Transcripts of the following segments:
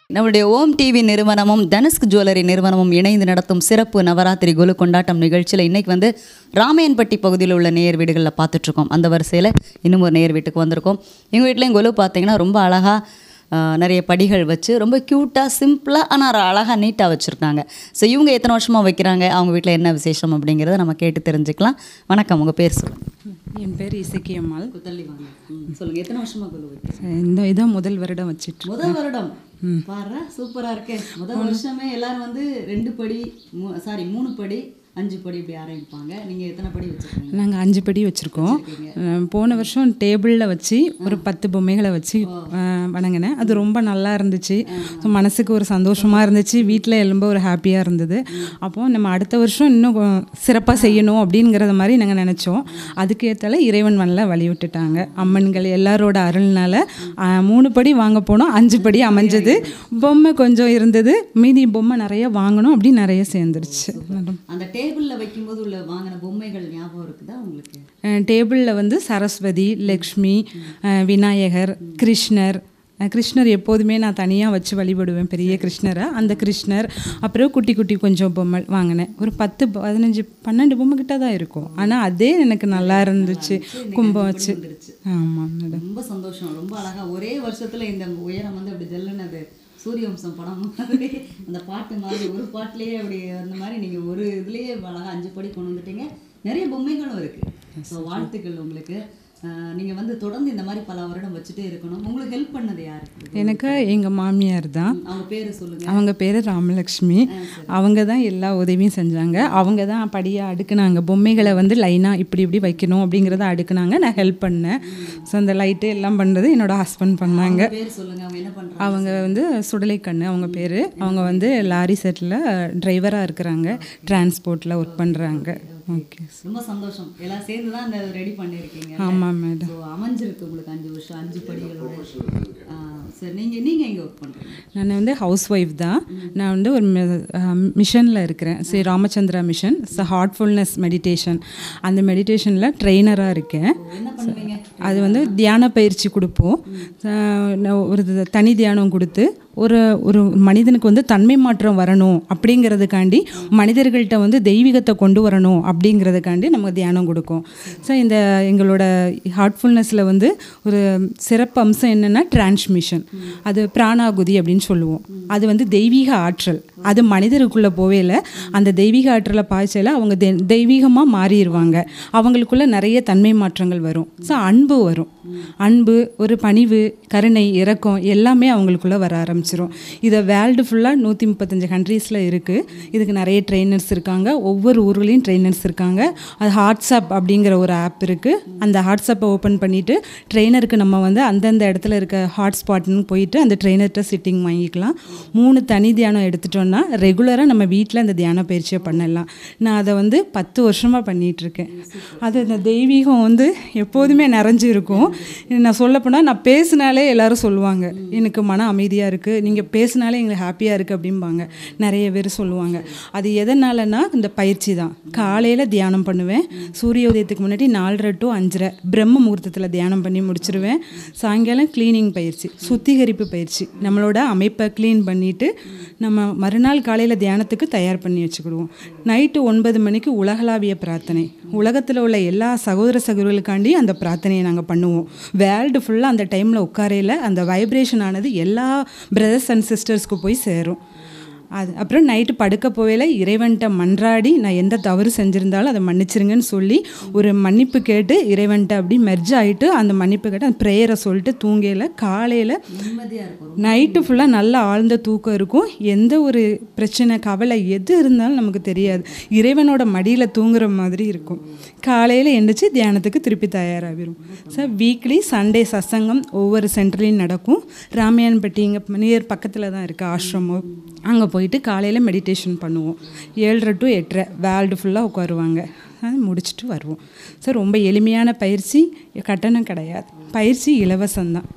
நம்முடைய ஓம் டிவி நிறுவனமும் தனுஷ்க் ஜுவல்லரி நிறுவனமும் இணைந்து நடத்தும் சிறப்பு நவராத்திரி குலு கொண்டாட்டம் நிகழ்ச்சியில் இன்னைக்கு வந்து ராமையன்பட்டி பகுதியில் உள்ள நேர் வீடுகளில் பார்த்துட்ருக்கோம் அந்த வரிசையில் இன்னும் ஒரு நேர் வீட்டுக்கு வந்திருக்கோம் எங்கள் வீட்லேயும் கொலு பார்த்தீங்கன்னா ரொம்ப அழகாக நிறைய படிகள் வச்சு ரொம்ப க்யூட்டாக சிம்பிளாக ஆனால் அழகாக நீட்டாக வச்சுருக்காங்க ஸோ இவங்க எத்தனை வருஷமாக வைக்கிறாங்க அவங்க வீட்டில் என்ன விசேஷம் அப்படிங்கிறத நம்ம கேட்டு தெரிஞ்சுக்கலாம் வணக்கம் உங்கள் பேர் சொல்லுங்கள் என் பேர் இசக்கி அம்மாள் தள்ளி வாங்க சொல்லுங்கள் எத்தனை வருஷமாக கொலு வைக்கிறீங்க இந்த இதான் முதல் வருடம் வச்சிட்டு முதல் வருடம் பாரு சூப்பரா இருக்கே முதல் வருஷமே எல்லாரும் வந்து ரெண்டு படி சாரி மூணு படி அஞ்சு படி இப்படி ஆரம்பிப்பாங்க நீங்க எத்தனை படி வச்சிருக்கீங்க நாங்கள் அஞ்சு படி வச்சுருக்கோம் அஹ் போன வருஷம் டேபிளில் வச்சு ஒரு பத்து பொம்மைகளை வச்சு அஹ், வணங்கினேன் அது ரொம்ப நல்லா இருந்துச்சு ஸோ மனசுக்கு ஒரு சந்தோஷமாக இருந்துச்சு வீட்டில் எழும்ப ஒரு ஹாப்பியாக இருந்தது அப்போது நம்ம அடுத்த வருஷம் இன்னும் சிறப்பாக செய்யணும் அப்படிங்கிறத மாதிரி நாங்கள் நினச்சோம் அதுக்கு ஏற்றால இறைவன் மண்ணில் வழி விட்டுட்டாங்க அம்மன்கள் எல்லாரோட அருள்னால அஹ், மூணு படி வாங்க போனோம் அஞ்சு படி அமைஞ்சது பொம்மை கொஞ்சம் இருந்தது மீதி பொம்மை நிறைய வாங்கணும் அப்படி நிறைய சேர்ந்துருச்சு அந்த டேபிள்ல வைக்கும்போது உள்ள வாங்கின பொம்மைகள் ஞாபகம் இருக்குதா உங்களுக்கு டேபிளில் வந்து சரஸ்வதி லக்ஷ்மி அஹ், விநாயகர் கிருஷ்ணர் அஹ், கிருஷ்ணர் எப்போதுமே நான் தனியாக வச்சு வழிபடுவேன் பெரிய கிருஷ்ணரை அந்த கிருஷ்ணர் அப்புறம் குட்டி குட்டி கொஞ்சம் பொம்மை வாங்கினேன் ஒரு பத்து பதினஞ்சு பன்னெண்டு பொம்மை கிட்ட தான் இருக்கும் ஆனால் அதே எனக்கு நல்லா இருந்துச்சு கும்பம் வச்சு ஆமாம் மேடம் ரொம்ப சந்தோஷம் ரொம்ப அழகா ஒரே வருஷத்துல இந்த உயரம் வந்து அப்படி ஜல்லுனது சூரிய வம்சம் படம் மாதிரி அந்த பாட்டு மாதிரி ஒரு பாட்டுலயே அப்படி அந்த மாதிரி நீங்க ஒரு இதுலயே அழகா அஞ்சு படி கொண்டு வந்துட்டீங்க நிறைய பொம்மைகளும் இருக்கு ஸோ வாழ்த்துக்கள் உங்களுக்கு அஹ் நீங்க வந்து தொடர்ந்து இந்த மாதிரி பல வருடம் வச்சுட்டே இருக்கணும் உங்களுக்கு ஹெல்ப் பண்ணது யாரு எனக்கு எங்கள் மாமியார் தான் அவங்க பேரு சொல்லுங்க அவங்க பேர் ராமலக்ஷ்மி அவங்க தான் எல்லா உதவியும் செஞ்சாங்க அவங்க தான் படியாக அடுக்குனாங்க பொம்மைகளை வந்து லைனாக இப்படி இப்படி வைக்கணும் அப்படிங்கிறத அடுக்குனாங்க நான் ஹெல்ப் பண்ணேன் ஸோ அந்த லைட்டு எல்லாம் பண்ணுறது என்னோட ஹஸ்பண்ட் பண்ணாங்க பேர் சொல்லுங்க அவங்க என்ன பண்றாங்க அவங்க வந்து சுடலைக்கண்ணு அவங்க பேர் அவங்க வந்து லாரி செட்டில் டிரைவராக இருக்கிறாங்க டிரான்ஸ்போர்ட்டில் ஒர்க் பண்ணுறாங்க ஓகே ரொம்ப சந்தோஷம் எல்லாம் சேர்ந்து தான் இந்த ரெடி பண்ணியிருக்கீங்க ஆமாம் மேடம் ஸோ அமைஞ்சிருக்கு உங்களுக்கு அஞ்சு வருஷம் அஞ்சு படிகளோட ஆ, சரி நீங்க நீங்க எங்க ஒர்க் பண்றீங்க நான் வந்து ஹவுஸ் ஒய்ஃப் தான் நான் வந்து ஒரு மிஷனில் இருக்கிறேன் Shri Ramachandra mission so heartfulness meditation அந்த மெடிடேஷனில் ட்ரெயினராக இருக்கேன் என்ன பண்ணுவீங்க அது வந்து தியான பயிற்சி கொடுப்போம் அஹ் நான் ஒரு த- தனி தியானம் கொடுத்து ஒரு ஒரு மனிதனுக்கு வந்து தன்மை மாற்றம் வரணும் அப்படிங்கிறதுக்காண்டி மனிதர்கள்ட்ட வந்து தெய்வீகத்தை கொண்டு வரணும் அப்படிங்கிறதுக்காண்டி நம்ம தியானம் கொடுக்கும் ஸோ இந்த எங்களோட ஹார்ட்ஃபுல்னஸில் வந்து ஒரு சிறப்பு அம்சம் என்னென்னா டிரான்ஸ்மிஷன் அது பிராணாகுதி அப்படின்னு சொல்லுவோம் அது வந்து தெய்வீக ஆற்றல் அது மனிதருக்குள்ளே போவேல அந்த தெய்வீக ஆற்றலை பாய்ச்சல அவங்க தெ- தெய்வீகமா மாறிடுவாங்க அவங்களுக்குள்ள நிறைய தன்மை மாற்றங்கள் வரும் ஸோ அன்பு வரும் அன்பு ஒரு பணிவு கருணை இரக்கம் எல்லாமே அவங்களுக்குள்ள வர ஆரம்பிச்சிரும் இதை வேர்ல்டு ஃபுல்லாக நூற்றி முப்பத்தஞ்சு கண்ட்ரீஸில் இருக்குது இதுக்கு நிறைய ட்ரெயினர்ஸ் இருக்காங்க ஒவ்வொரு ஊர்லேயும் ட்ரெயினர்ஸ் இருக்காங்க அது வாட்ஸ்அப் அப்படிங்கிற ஒரு ஆப் இருக்குது அந்த வாட்ஸ்அப்பை ஓப்பன் பண்ணிவிட்டு ட்ரெயினருக்கு நம்ம வந்து அந்தந்த இடத்துல இருக்க ஹாட்ஸ்பாட்னு போயிட்டு அந்த ட்ரெயினர்கிட்ட சிட்டிங் வாங்கிக்கலாம் மூணு தனி தியானம் எடுத்துட்டோம்னா ரெகுலராக நம்ம வீட்டில் அந்த தியான பயிற்சியை பண்ணலாம் நான் அதை வந்து பத்து வருஷமாக பண்ணிகிட்ருக்கேன் அது இந்த தெய்வீகம் வந்து எப்போதுமே நிறைஞ்சு இருக்கும் நான் சொல்லப்போனால் நான் பேசினாலே எல்லாரும் சொல்லுவாங்க எனக்கு மன அமைதியாக இருக்குது நீங்கள் பேசினாலே எங்களுக்கு ஹாப்பியாக இருக்குது அப்படிம்பாங்க நிறைய பேர் சொல்லுவாங்க அது எதனாலனா இந்த பயிற்சி தான் காலையில் தியானம் பண்ணுவேன் சூரிய உதயத்துக்கு முன்னாடி நாலரை டு அஞ்சரை பிரம்ம முகூர்த்தத்தில் தியானம் பண்ணி முடிச்சிருவேன் சாயங்காலம் க்ளீனிங் பயிற்சி சுத்திகரிப்பு பயிற்சி நம்மளோட அமைப்பை க்ளீன் பண்ணிவிட்டு நம்ம மறுநாள் காலையில் தியானத்துக்கு தயார் பண்ணி வச்சுக்கிடுவோம் நைட்டு ஒன்பது மணிக்கு உலகளாவிய பிரார்த்தனை உலகத்தில் உள்ள எல்லா சகோதர சகோதரர்களுக்காண்டி அந்த பிரார்த்தனையை நாங்கள் பண்ணுவோம் வேர்ல்டு ஃபுல்லாக அந்த டைமில் உட்காரையில் அந்த வைப்ரேஷன் ஆனது எல்லா பிரதர்ஸ் அண்ட் சிஸ்டர்ஸ்க்கு போய் சேரும் அது அப்புறம் நைட்டு படுக்க போவேல இறைவன்கிட்ட மன்றாடி நான் எந்த தவறு செஞ்சுருந்தாலும் அதை மன்னிச்சிருங்கன்னு சொல்லி ஒரு மன்னிப்பு கேட்டு இறைவன்கிட்ட அப்படி மெர்ஜ் ஆகிட்டு அந்த மன்னிப்பு கேட்டு அந்த ப்ரேயரை சொல்லிட்டு தூங்கையில் காலையில் நிம்மதியா இருக்கும் நைட்டு ஃபுல்லாக நல்ல ஆழ்ந்த தூக்கம் இருக்கும் எந்த ஒரு பிரச்சனை கவலை எது இருந்தாலும் நமக்கு தெரியாது இறைவனோட மடியில் தூங்குற மாதிரி இருக்கும் காலையில் எந்திரிச்சு தியானத்துக்கு திருப்பி தயாராகிரும் சார் வீக்லி சண்டே சசங்கம் ஒவ்வொரு சென்டர்லையும் நடக்கும் ராமையான்பட்டி இங்கே நியர் பக்கத்தில் தான் இருக்குது ஆசிரமம் அங்கே போயிட்டு காலையில் மெடிடேஷன் பண்ணுவோம் ஏழரை டு எட்டரை வேர்ல்டு ஃபுல்லாக உட்காருவாங்க அது முடிச்சுட்டு வருவோம் சார் ரொம்ப எளிமையான பயிற்சி கட்டணம் கிடையாது பயிற்சி இலவசம்தான்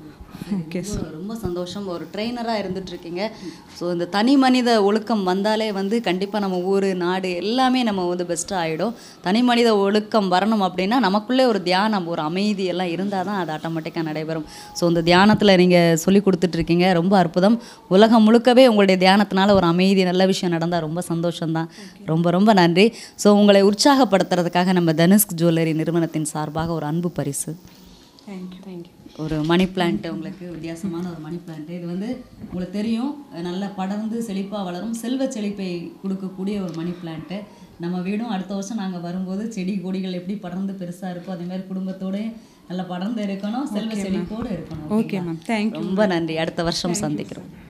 ஓகே ரொம்ப- ரொம்ப சந்தோஷம் ஒரு ட்ரெயினராக இருந்துட்டு இருக்கீங்க ஸோ இந்த தனி மனித ஒழுக்கம் வந்தாலே வந்து கண்டிப்பாக நம்ம ஊர் நாடு எல்லாமே நம்ம வந்து பெஸ்ட்டாக ஆகிடும் தனி மனித ஒழுக்கம் வரணும் அப்படின்னா நமக்குள்ளே ஒரு தியானம் ஒரு அமைதி எல்லாம் இருந்தால் தான் அது ஆட்டோமேட்டிக்காக நடைபெறும் ஸோ இந்த தியானத்தில் நீங்கள் சொல்லி கொடுத்துட்ருக்கீங்க ரொம்ப அற்புதம் உலகம் முழுக்கவே உங்களுடைய தியானத்தினால ஒரு அமைதி நல்ல விஷயம் நடந்தால் ரொம்ப சந்தோஷம்தான் ரொம்ப ரொம்ப நன்றி ஸோ உங்களை உற்சாகப்படுத்துறதுக்காக நம்ம தனுஷ்க் ஜுவல்லரி நிறுவனத்தின் சார்பாக ஒரு அன்பு பரிசு தேங்க்யூ தேங்க்யூ ஒரு மணி பிளான்ட் உங்களுக்கு வித்தியாசமான ஒரு மணி பிளான்ட் இது வந்து உங்களுக்கு தெரியும் நல்லா படர்ந்து செழிப்பாக வளரும் செல்வ செழிப்பை கொடுக்கக்கூடிய ஒரு மணி பிளான்ட்டு நம்ம வீடும் அடுத்த வருஷம் நாங்கள் வரும்போது செடி கொடிகள் எப்படி படர்ந்து பெருசாக இருக்கோ அதே மாதிரி குடும்பத்தோட நல்லா படர்ந்து இருக்கணும் செல்வ செழிப்போடு இருக்கணும் ஓகே மேம் தேங்க்யூ ரொம்ப நன்றி அடுத்த வருஷம் சந்திக்கிறோம்